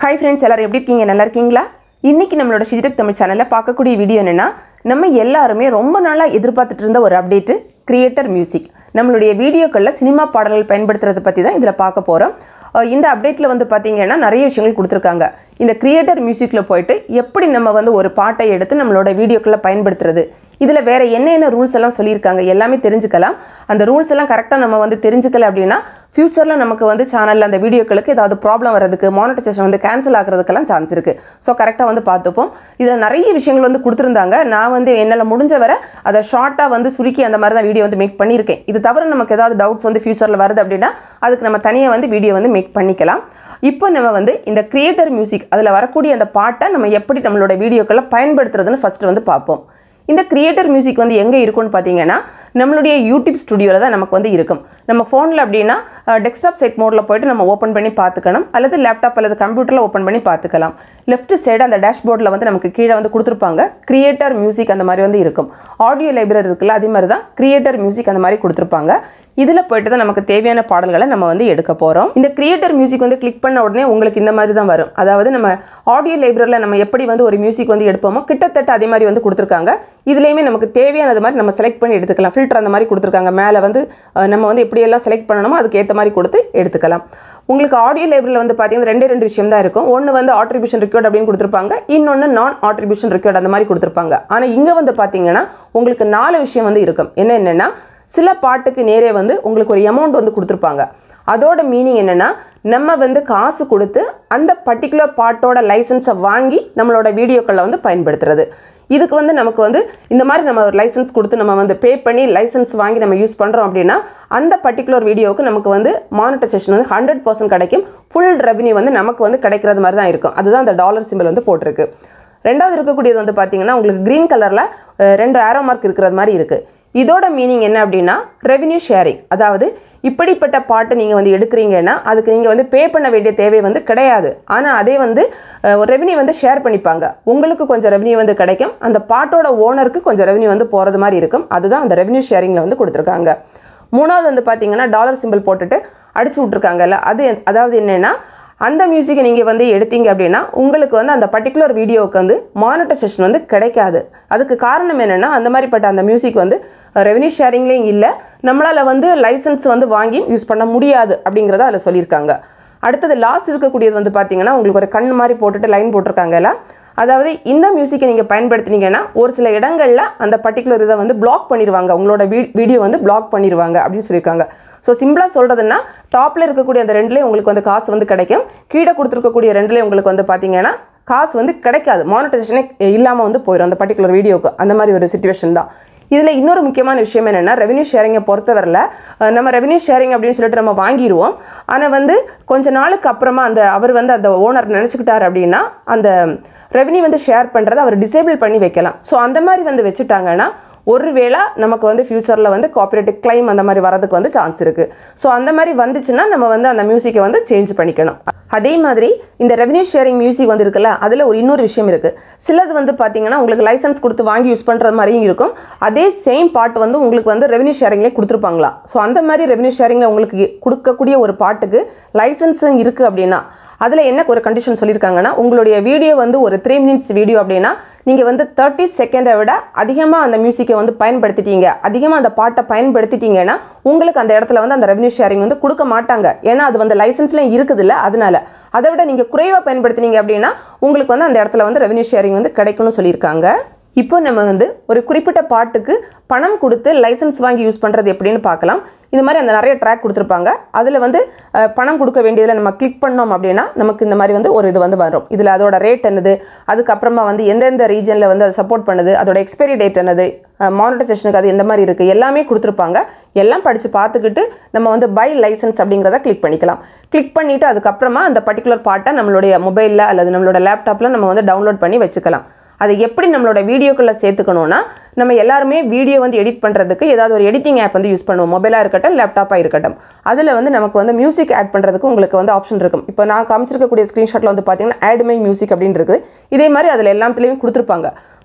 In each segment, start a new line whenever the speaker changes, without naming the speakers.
hi friends எல்லாரும் எப்படி இருக்கீங்க நல்லா இருக்கீங்களா இன்னைக்கு நம்மளோட சிஜிடெக் தமிழ் சேனலில் பார்க்கக்கூடிய வீடியோ என்னென்னா நம்ம எல்லாருமே ரொம்ப நாளாக எதிர்பார்த்துட்டு இருந்த ஒரு அப்டேட்டு கிரியேட்டர் மியூசிக் நம்மளுடைய வீடியோக்களில் சினிமா பாடல்கள் பயன்படுத்துறதை பற்றி தான் இதில் பார்க்க போகிறோம் இந்த அப்டேட்டில் வந்து பார்த்தீங்கன்னா நிறைய விஷயங்கள் கொடுத்துருக்காங்க இந்த கிரியேட்டர் மியூசிக்கில் போயிட்டு எப்படி நம்ம வந்து ஒரு பாட்டை எடுத்து நம்மளோட வீடியோக்களில் பயன்படுத்துறது இதில் வேறு என்னென்ன ரூல்ஸ் எல்லாம் சொல்லியிருக்காங்க எல்லாமே தெரிஞ்சுக்கலாம் அந்த ரூல்ஸ் எல்லாம் கரெக்டாக நம்ம வந்து தெரிஞ்சுக்கல அப்படின்னா ஃப்யூச்சரில் நமக்கு வந்து சேனலில் அந்த வீடியோக்களுக்கு ஏதாவது ப்ராப்ளம் வரதுக்கு மானிட்டைசேஷன் வந்து கேன்சல் ஆகிறதுக்கெல்லாம் சான்ஸ் இருக்குது ஸோ கரெக்டாக வந்து பார்த்துப்போம் இதில் நிறைய விஷயங்கள் வந்து கொடுத்துருந்தாங்க நான் வந்து என்னால் முடிஞ்ச வரை அதை ஷார்ட்டாக வந்து சுருக்கி அந்த மாதிரி தான் வீடியோ வந்து மேக் பண்ணியிருக்கேன் இது தவிர நமக்கு ஏதாவது டவுட்ஸ் வந்து ஃப்யூச்சரில் வருது அப்படின்னா அதுக்கு நம்ம தனியாக வந்து வீடியோ வந்து மேக் பண்ணிக்கலாம் இப்போ நம்ம வந்து இந்த கிரியேட்டர் மியூசிக் அதில் வரக்கூடிய அந்த பாட்டை நம்ம எப்படி நம்மளோட வீடியோக்களை பயன்படுத்துறதுன்னு ஃபஸ்ட்டு வந்து பார்ப்போம் இந்த கிரியேட்டர் மியூசிக் வந்து எங்கே இருக்கும்னு பார்த்தீங்கன்னா நம்மளுடைய யூடியூப் ஸ்டுடியோவில் தான் நமக்கு வந்து இருக்கும் நம்ம ஃபோனில் அப்படின்னா டெஸ்க்டாப் செட் மோடில் போயிட்டு நம்ம ஓப்பன் பண்ணி பார்த்துக்கணும் அல்லது லேப்டாப் அல்லது கம்ப்யூட்டரில் ஓப்பன் பண்ணி பார்த்துக்கலாம் லெஃப்ட் சைடு அந்த டேஷ்போர்டில் வந்து நமக்கு கீழே வந்து கொடுத்துருப்பாங்க கிரியேட்டர் மியூசிக் அந்த மாதிரி வந்து இருக்கும் ஆடியோ லைப்ரரி இருக்குல்ல அதே மாதிரி தான் கிரியேட்டர் மியூசிக் அந்த மாதிரி கொடுத்துருப்பாங்க இதில் போயிட்டு தான் நமக்கு தேவையான பாடல்களை நம்ம வந்து எடுக்க போகிறோம் இந்த கிரியேட்டர் மியூசிக் வந்து கிளிக் பண்ண உடனே உங்களுக்கு இந்த மாதிரி தான் வரும் அதாவது நம்ம ஆடியோ லைப்ரரியில் நம்ம எப்படி வந்து ஒரு மியூசிக் வந்து எடுப்போமோ கிட்டத்தட்ட அதே மாதிரி வந்து கொடுத்துருக்காங்க இதுலேயுமே நமக்கு தேவையானது மாதிரி நம்ம செலக்ட் பண்ணி எடுத்துக்கலாம் ஃபில்டர் அந்த மாதிரி கொடுத்துருக்காங்க மேலே வந்து அஹ், நம்ம வந்து எப்படியெல்லாம் செலக்ட் பண்ணணுமோ அதுக்கு ஏற்ற மாதிரி கொடுத்து எடுத்துக்கலாம் உங்களுக்கு ஆடியோ லைப்ரரியில் வந்து பார்த்தீங்கன்னா ரெண்டே ரெண்டு விஷயம் தான் இருக்கும் ஒன்று வந்து ஆட்ரிபியூஷன் ரெக்கார்ட் அப்படின்னு கொடுத்துருப்பாங்க இன்னொன்று நான் ஆட்ரிபியூஷன் ரெக்கார்ட் அந்த மாதிரி கொடுத்துருப்பாங்க ஆனால் இங்கே வந்து பார்த்தீங்கன்னா உங்களுக்கு நாலு விஷயம் வந்து இருக்கும் என்ன என்னென்னா சில பாட்டுக்கு நேரே வந்து உங்களுக்கு ஒரு அமௌண்ட் வந்து கொடுத்துருப்பாங்க அதோட மீனிங் என்னென்னா நம்ம வந்து காசு கொடுத்து அந்த பர்டிகுலர் பாட்டோட லைசன்ஸை வாங்கி நம்மளோட வீடியோக்களில் வந்து பயன்படுத்துறது இதுக்கு வந்து நமக்கு வந்து இந்த மாதிரி நம்ம ஒரு லைசன்ஸ் கொடுத்து நம்ம வந்து பே பண்ணி லைசன்ஸ் வாங்கி நம்ம யூஸ் பண்ணுறோம் அப்படின்னா அந்த பர்டிகுலர் வீடியோவுக்கு நமக்கு வந்து மானிட்டைசேஷன் வந்து ஹண்ட்ரட் பர்சன்ட் கிடைக்கும் ஃபுல் ரெவன்யூ வந்து நமக்கு வந்து கிடைக்கிறது மாதிரி தான் இருக்கும் அதுதான் அந்த டாலர் சிம்பிள் வந்து போட்டிருக்கு ரெண்டாவது இருக்கக்கூடியது வந்து பார்த்தீங்கன்னா உங்களுக்கு க்ரீன் கலரில் ரெண்டு ஆரோ மார்க் இருக்கிறது மாதிரி இருக்குது இதோட மீனிங் என்ன அப்படின்னா ரெவென்யூ ஷேரிங் அதாவது இப்படிப்பட்ட பாட்டு நீங்கள் வந்து எடுக்கிறீங்கன்னா அதுக்கு நீங்கள் வந்து பே பண்ண வேண்டிய தேவை வந்து கிடையாது ஆனால் அதே வந்து ரெவென்யூ வந்து ஷேர் பண்ணிப்பாங்க உங்களுக்கு கொஞ்சம் ரெவென்யூ வந்து கிடைக்கும் அந்த பாட்டோட ஓனருக்கு கொஞ்சம் ரெவென்யூ வந்து போகிறது மாதிரி இருக்கும் அதுதான் அந்த ரெவென்யூ ஷேரிங்கில் வந்து கொடுத்துருக்காங்க மூணாவது வந்து பார்த்தீங்கன்னா டாலர் சிம்பிள் போட்டுட்டு அடிச்சு விட்ருக்காங்கல்ல அது அதாவது என்னென்னா அந்த மியூசிக்கை நீங்கள் வந்து எடுத்தீங்க அப்படின்னா உங்களுக்கு வந்து அந்த பர்டிகுலர் வீடியோவுக்கு வந்து மானிட்டைசேஷன் வந்து கிடைக்காது அதுக்கு காரணம் என்னென்னா அந்த மாதிரிப்பட்ட அந்த மியூசிக் வந்து ரெவென்யூ ஷேரிங்லேயும் இல்லை நம்மளால் வந்து லைசன்ஸ் வந்து வாங்கி யூஸ் பண்ண முடியாது அப்படிங்கிறத அதில் சொல்லியிருக்காங்க அடுத்தது லாஸ்ட் இருக்கக்கூடியது வந்து பார்த்தீங்கன்னா உங்களுக்கு ஒரு கண் மாதிரி போட்டுட்டு லைன் போட்டிருக்காங்கல்ல அதாவது இந்த மியூசிக்கை நீங்கள் பயன்படுத்தினீங்கன்னா ஒரு சில இடங்களில் அந்த பர்டிகுலர் இதை வந்து பிளாக் பண்ணிடுவாங்க உங்களோட வீ வீடியோ வந்து பிளாக் பண்ணிடுவாங்க அப்படின்னு சொல்லியிருக்காங்க ஸோ சிம்பிளாக சொல்கிறதுன்னா டாப்பில் இருக்கக்கூடிய அந்த ரெண்டுலேயும் உங்களுக்கு வந்து காசு வந்து கிடைக்கும் கீழே கொடுத்துருக்கக்கூடிய ரெண்டுலேயும் உங்களுக்கு வந்து பார்த்தீங்கன்னா காசு வந்து கிடைக்காது மானிட்டைசேஷனே இல்லாமல் வந்து போயிடும் அந்த பர்டிகுலர் வீடியோக்கு அந்த மாதிரி ஒரு சுச்சுவேஷன் தான் இதில் இன்னொரு முக்கியமான விஷயம் என்னென்னா ரெவன்யூ ஷேரிங்கை பொறுத்தவரையில் அஹ், நம்ம ரெவன்யூ ஷேரிங் அப்படின்னு சொல்லிட்டு நம்ம வாங்கிடுவோம் ஆனால் வந்து கொஞ்ச நாளுக்கு அப்புறமா அந்த அவர் வந்து அந்த ஓனர் நினச்சிக்கிட்டார் அப்படின்னா அந்த ரெவன்யூ வந்து ஷேர் பண்ணுறதை அவர் டிசேபிள் பண்ணி வைக்கலாம் ஸோ அந்த மாதிரி வந்து வச்சுட்டாங்கன்னா ஒருவேளை நமக்கு வந்து ஃப்யூச்சரில் வந்து காப்பரேட் கிளைம் அந்த மாதிரி வரதுக்கு வந்து சான்ஸ் இருக்குது ஸோ அந்த மாதிரி வந்துச்சுன்னா நம்ம வந்து அந்த மியூசிக்கை வந்து சேஞ்ச் பண்ணிக்கணும் அதே மாதிரி இந்த ரெவன்யூ ஷேரிங் மியூசிக் வந்து இருக்குல்ல அதில் ஒரு இன்னொரு விஷயம் இருக்குது சிலது வந்து பார்த்தீங்கன்னா உங்களுக்கு லைசன்ஸ் கொடுத்து வாங்கி யூஸ் பண்ணுறது மாதிரியும் இருக்கும் அதே சேம் பாட்டு வந்து உங்களுக்கு வந்து ரெவன்யூ ஷேரிங்லேயே கொடுத்துருப்பாங்களா ஸோ அந்த மாதிரி ரெவன்யூ ஷேரிங்கில் உங்களுக்கு கொடுக்கக்கூடிய ஒரு பாட்டுக்கு லைசன்ஸும் இருக்குது அப்படின்னா அதில் என்ன ஒரு கண்டிஷன் சொல்லியிருக்காங்கன்னா உங்களுடைய வீடியோ வந்து ஒரு த்ரீ மினிட்ஸ் வீடியோ அப்படின்னா நீங்கள் வந்து தேர்ட்டி செகண்டை விட அதிகமாக அந்த மியூசிக்கை வந்து பயன்படுத்திட்டீங்க அதிகமாக அந்த பாட்டை பயன்படுத்திட்டீங்கன்னா உங்களுக்கு அந்த இடத்துல வந்து அந்த ரெவன்யூ ஷேரிங் வந்து கொடுக்க மாட்டாங்க ஏன்னா அது வந்து லைசன்ஸ்லாம் இருக்குதுல்ல அதனால அதை விட நீங்கள் குறைவாக பயன்படுத்தினீங்க அப்படின்னா உங்களுக்கு வந்து அந்த இடத்துல வந்து ரெவன்யூ ஷேரிங் வந்து கிடைக்கும்னு சொல்லியிருக்காங்க இப்போ நம்ம வந்து ஒரு குறிப்பிட்ட பாட்டுக்கு பணம் கொடுத்து லைசன்ஸ் வாங்கி யூஸ் பண்ணுறது எப்படின்னு பார்க்கலாம் இந்த மாதிரி அந்த நிறைய ட்ராக் கொடுத்துருப்பாங்க அதில் வந்து அஹ், பணம் கொடுக்க வேண்டியதில் நம்ம கிளிக் பண்ணோம் அப்படின்னா நமக்கு இந்த மாதிரி வந்து ஒரு இது வந்து வரும் இதில் அதோட ரேட் என்னது அதுக்கப்புறமா வந்து எந்தெந்த ரீஜனில் வந்து அதை சப்போர்ட் பண்ணுது அதோட எக்ஸ்பைரி டேட் என்னது மானிட்டைசேஷனுக்கு அது எந்த மாதிரி இருக்குது எல்லாமே கொடுத்துருப்பாங்க எல்லாம் படித்து பார்த்துக்கிட்டு நம்ம வந்து பை லைசன்ஸ் அப்படிங்கிறத கிளிக் பண்ணிக்கலாம் கிளிக் பண்ணிவிட்டு அதுக்கப்புறமா அந்த பர்டிகுலர் பாட்டை நம்மளுடைய மொபைலில் அல்லது நம்மளோட லேப்டாப்பில் நம்ம வந்து டவுன்லோட் பண்ணி வச்சுக்கலாம் அதை எப்படி நம்மளோட வீடியோக்குள்ளே சேர்த்துக்கணும்னா நம்ம எல்லாருமே வீடியோ வந்து எடிட் பண்ணுறதுக்கு ஏதாவது ஒரு எடிட்டிங் ஆப் வந்து யூஸ் பண்ணுவோம் மொபைலாக இருக்கட்டும் லேப்டாப்பாக இருக்கட்டும் அதில் வந்து நமக்கு வந்து மியூசிக் ஆட் பண்ணுறதுக்கு உங்களுக்கு வந்து ஆப்ஷன் இருக்கும் இப்போ நான் காமிச்சிருக்கக்கூடிய ஸ்க்ரீன்ஷாட்டில் வந்து பார்த்தீங்கன்னா ஆட் மை மியூசிக் அப்படின்னு இருக்குது இதே மாதிரி அதில் எல்லாத்துலேயும் கொடுத்துருப்பாங்க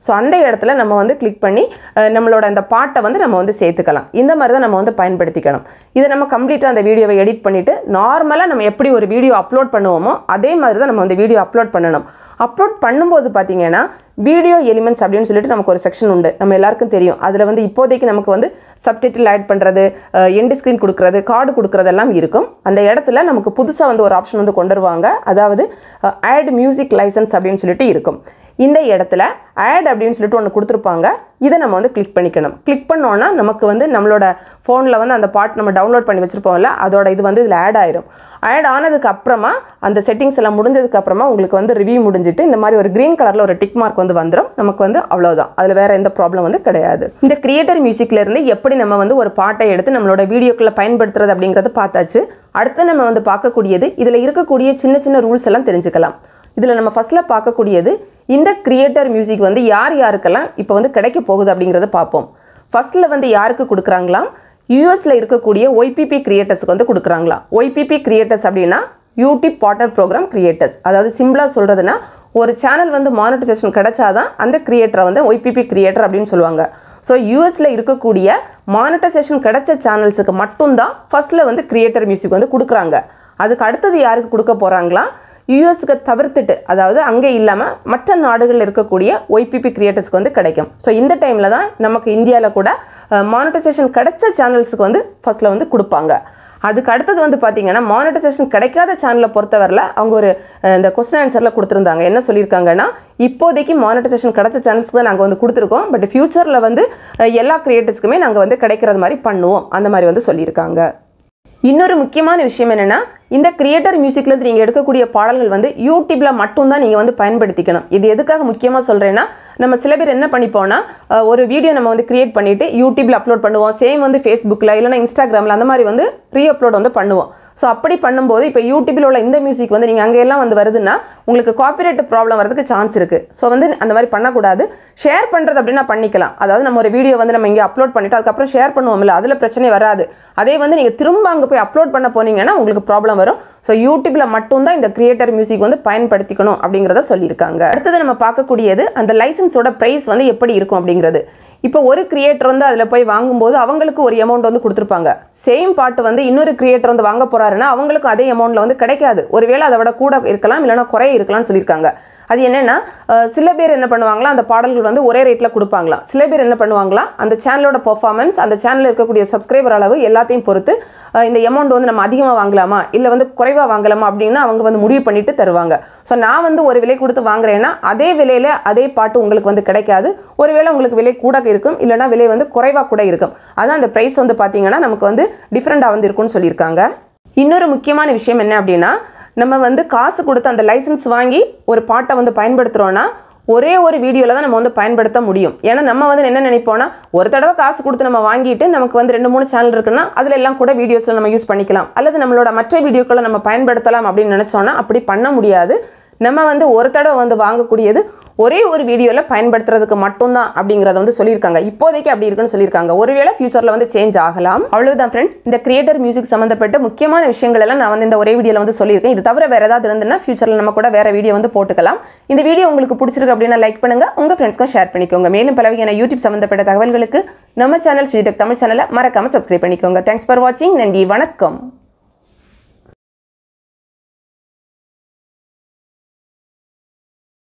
ஸோ அந்த இடத்துல நம்ம வந்து கிளிக் பண்ணி அஹ், நம்மளோட அந்த பாட்டை வந்து நம்ம வந்து சேர்த்துக்கலாம் இந்த மாதிரி தான் நம்ம வந்து பயன்படுத்திக்கணும் இதை நம்ம கம்ப்ளீட்டாக அந்த வீடியோவை எடிட் பண்ணிவிட்டு நார்மலாக நம்ம எப்படி ஒரு வீடியோ அப்லோட் பண்ணுவோமோ அதே மாதிரி தான் நம்ம வந்து வீடியோ அப்லோட் பண்ணணும் அப்லோட் பண்ணும்போது பார்த்தீங்கன்னா வீடியோ எலிமெண்ட்ஸ் அப்படின்னு சொல்லிட்டு நமக்கு ஒரு செக்ஷன் உண்டு நம்ம எல்லாருக்கும் தெரியும் அதில் வந்து இப்போதைக்கு நமக்கு வந்து சப்டைட்டில் ஆட் பண்ணுறது எண்டு ஸ்க்ரீன் கொடுக்குறது கார்டு கொடுக்குறதெல்லாம் இருக்கும் அந்த இடத்துல நமக்கு புதுசாக வந்து ஒரு ஆப்ஷன் வந்து கொண்டு வருவாங்க அதாவது ஆட் மியூசிக் லைசன்ஸ் அப்படின்னு சொல்லிட்டு இருக்கும் இந்த இடத்துல ஆட் அப்படின்னு சொல்லிட்டு ஒன்று கொடுத்துருப்பாங்க இதை நம்ம வந்து கிளிக் பண்ணிக்கணும் கிளிக் பண்ணோன்னா நமக்கு வந்து நம்மளோட ஃபோனில் வந்து அந்த பாட் நம்ம டவுன்லோட் பண்ணி வச்சுருப்போம்ல அதோட இது வந்து இதில் ஆட் ஆயிரும் ஆட் ஆனதுக்கு அப்புறமா அந்த செட்டிங்ஸ் எல்லாம் முடிஞ்சதுக்கு அப்புறமா உங்களுக்கு வந்து ரிவ்யூ முடிஞ்சிட்டு இந்த மாதிரி ஒரு க்ரீன் கலரில் ஒரு டிக் மார்க் வந்து வந்துடும் நமக்கு வந்து அவ்வளோதான் அதில் வேற எந்த ப்ராப்ளம் வந்து கிடையாது இந்த கிரியேட்டர் மியூசிக்ல இருந்து எப்படி நம்ம வந்து ஒரு பாட்டை எடுத்து நம்மளோட வீடியோக்குள்ள பயன்படுத்துறது அப்படிங்கிறத பார்த்தாச்சு அடுத்து நம்ம வந்து பார்க்கக்கூடியது இதில் இருக்கக்கூடிய சின்ன சின்ன ரூல்ஸ் எல்லாம் தெரிஞ்சுக்கலாம் இதில் நம்ம ஃபஸ்ட்டில் பார்க்கக்கூடியது இந்த கிரியேட்டர் மியூசிக் வந்து யார் யாருக்கெல்லாம் இப்போ வந்து கிடைக்க போகுது அப்படிங்கிறத பார்ப்போம் ஃபஸ்ட்டில் வந்து யாருக்கு கொடுக்குறாங்களாம் யூஎஸில் இருக்கக்கூடிய ஒய்பிபி கிரியேட்டர்ஸ்க்கு வந்து கொடுக்குறாங்களாம் ஒய்பிபி கிரியேட்டர்ஸ் அப்படின்னா யூடியூப் பார்ட்னர் ப்ரோக்ராம் கிரியேட்டர்ஸ் அதாவது சிம்பிளாக சொல்கிறதுனா ஒரு சேனல் வந்து மானிட்டைசேஷன் கிடைச்சாதான் அந்த கிரியேட்டரை வந்து ஒய்பிபி கிரியேட்டர் அப்படின்னு சொல்லுவாங்க ஸோ யூஎஸில் இருக்கக்கூடிய மானிட்டைசேஷன் கிடைச்ச சேனல்ஸுக்கு மட்டும்தான் ஃபர்ஸ்ட்டில் வந்து கிரியேட்டர் மியூசிக் வந்து கொடுக்குறாங்க அதுக்கு அடுத்தது யாருக்கு கொடுக்க போகிறாங்களா யூஎஸ்க்கு தவிர்த்துட்டு அதாவது அங்கே இல்லாமல் மற்ற நாடுகளில் இருக்கக்கூடிய ஒய்பிபி கிரியேட்டர்ஸ்க்கு வந்து கிடைக்கும் ஸோ இந்த டைமில் தான் நமக்கு இந்தியாவில் கூட மானிட்டைசேஷன் கிடைச்ச சேனல்ஸுக்கு வந்து ஃபர்ஸ்ட்டில் வந்து கொடுப்பாங்க அதுக்கு அடுத்தது வந்து பார்த்தீங்கன்னா மானிட்டைசேஷன் கிடைக்காத சேனலை பொறுத்தவரையில் அவங்க ஒரு அஹ், இந்த கொஸ்டின் ஆன்சரில் கொடுத்துருந்தாங்க என்ன சொல்லியிருக்காங்கன்னா இப்போதைக்கு மானிட்டைசேஷன் கிடைச்ச சேனல்ஸ்க்கு தான் நாங்கள் வந்து கொடுத்துருக்கோம் பட் ஃப்யூச்சரில் வந்து அஹ், எல்லா கிரியேட்டர்ஸ்க்குமே நாங்கள் வந்து கிடைக்கிறது மாதிரி பண்ணுவோம் அந்த மாதிரி வந்து சொல்லியிருக்காங்க இன்னொரு முக்கியமான விஷயம் என்னென்னா இந்த கிரியேட்டர் மியூசிக்லேருந்து நீங்கள் எடுக்கக்கூடிய பாடல்கள் வந்து யூடியூப்பில் மட்டும்தான் நீங்கள் வந்து பயன்படுத்திக்கணும் இது எதுக்காக முக்கியமாக சொல்கிறேன்னா நம்ம சில பேர் என்ன பண்ணிப்போம்னா அஹ், ஒரு வீடியோ நம்ம வந்து கிரியேட் பண்ணிவிட்டு யூடியூப்பில் அப்லோட் பண்ணுவோம் சேம் வந்து ஃபேஸ்புக்கில் இல்லைனா இன்ஸ்டாகிராமில் அந்த மாதிரி வந்து ரீ அப்லோட் வந்து பண்ணுவோம் ஸோ அப்படி பண்ணும்போது இப்போ யூடியூப்பில் உள்ள இந்த மியூசிக் வந்து நீங்கள் அங்கே எல்லாம் வந்து வருதுன்னா உங்களுக்கு காப்பிரைட் ப்ராப்ளம் வரதுக்கு சான்ஸ் இருக்குது ஸோ வந்து அந்த மாதிரி பண்ணக்கூடாது ஷேர் பண்ணுறது அப்படின்னா பண்ணிக்கலாம் அதாவது நம்ம ஒரு வீடியோ வந்து நம்ம இங்கே அப்லோட் பண்ணிவிட்டு அதுக்கப்புறம் ஷேர் பண்ணுவோம்ல அதில் பிரச்சனை வராது அதே வந்து நீங்கள் திரும்ப அங்கே போய் அப்லோட் பண்ண போனீங்கன்னா உங்களுக்கு ப்ராப்ளம் வரும் ஸோ யூடியூப்பில் மட்டும்தான் இந்த கிரியேட்டர் மியூசிக் வந்து பயன்படுத்திக்கணும் அப்படிங்கிறத சொல்லியிருக்காங்க அடுத்தது நம்ம பார்க்கக்கூடியது அந்த லைசன்ஸோட ப்ரைஸ் வந்து எப்படி இருக்கும் அப்படிங்கிறது இப்போ ஒரு கிரியேட்டர் வந்து அதில் போய் வாங்கும்போது அவங்களுக்கு ஒரு அமௌண்ட் வந்து கொடுத்துருப்பாங்க சேம் பாட்டு வந்து இன்னொரு கிரியேட்டர் வந்து வாங்க போறாருன்னா அவங்களுக்கும் அதே அமௌண்ட்டில் வந்து கிடைக்காது ஒருவேளை அதை விட கூட இருக்கலாம் இல்லைனா குறைய இருக்கலாம்னு சொல்லியிருக்காங்க அது என்னென்னா அஹ், சில பேர் என்ன பண்ணுவாங்களா அந்த பாடல்கள் வந்து ஒரே ரேட்டில் கொடுப்பாங்களாம் சில பேர் என்ன பண்ணுவாங்களா அந்த சேனலோட பெர்ஃபார்மன்ஸ் அந்த சேனலில் இருக்கக்கூடிய சப்ஸ்கிரைபர் அளவு எல்லாத்தையும் பொறுத்து அஹ், இந்த அமௌண்ட் வந்து நம்ம அதிகமாக வாங்கலாமா இல்லை வந்து குறைவாக வாங்கலாமா அப்படின்னு அவங்க வந்து முடிவு பண்ணிட்டு தருவாங்க ஸோ நான் வந்து ஒரு விலை கொடுத்து வாங்குறேன்னா அதே விலையில அதே பாட்டு உங்களுக்கு வந்து கிடைக்காது ஒருவேளை உங்களுக்கு விலை கூட இருக்கும் இல்லைனா விலை வந்து குறைவாக கூட இருக்கும் அதான் அந்த ப்ரைஸ் வந்து பார்த்தீங்கன்னா நமக்கு வந்து டிஃப்ரெண்ட்டாக வந்து இருக்கும்னு சொல்லியிருக்காங்க இன்னொரு முக்கியமான விஷயம் என்ன அப்படின்னா நம்ம வந்து காசு கொடுத்து அந்த லைசன்ஸ் வாங்கி ஒரு பாட்டை வந்து பயன்படுத்துகிறோன்னா ஒரே ஒரு வீடியோவில் தான் நம்ம வந்து பயன்படுத்த முடியும் ஏன்னா நம்ம வந்து என்ன நினைப்போம்னா ஒரு தடவை காசு கொடுத்து நம்ம வாங்கிட்டு நமக்கு வந்து ரெண்டு மூணு சேனல் இருக்குன்னா அதில் எல்லாம் கூட வீடியோஸில் நம்ம யூஸ் பண்ணிக்கலாம் அல்லது நம்மளோட மற்ற வீடியோக்களை நம்ம பயன்படுத்தலாம் அப்படின்னு நினச்சோன்னா அப்படி பண்ண முடியாது நம்ம வந்து ஒரு தடவை வந்து வாங்கக்கூடியது ஒரே ஒரு வீடியோவில் பயன்படுத்துறதுக்கு மட்டும்தான் அப்படிங்கிறத வந்து சொல்லியிருக்காங்க இப்போதைக்கு அப்படி இருக்குன்னு சொல்லியிருக்காங்க ஒருவேளை ஃபியூச்சரில் வந்து சேஞ்ச் ஆகலாம் அவ்வளவுதான் ஃப்ரெண்ட்ஸ் இந்த கிரியேட்டர் மியூசிக் சம்மந்தப்பட்ட முக்கியமான விஷயங்கள் எல்லாம் நான் வந்து இந்த ஒரே வீடியோவில் வந்து சொல்லியிருக்கேன் இது தவிர வேறு ஏதாவது இருந்துன்னா ஃபியூச்சரில் நம்ம கூட வேறு வீடியோ வந்து போட்டுக்கலாம் இந்த வீடியோ உங்களுக்கு பிடிச்சிருக்கு அப்படின்னா லைக் பண்ணுங்க உங்கள் ஃப்ரெண்ட்ஸ்க்கும் ஷேர் பண்ணிக்கோங்க மேலும் பல வகையான யூடியூப் சம்மந்தப்பட்ட தகவல்களுக்கு நம்ம சேனல் ஸ்ரீடெக் தமிழ் சேனலை மறக்காம சப்ஸ்கிரைப் பண்ணிக்கோங்க தேங்க்ஸ் ஃபார் வாட்சிங் நன்றி வணக்கம்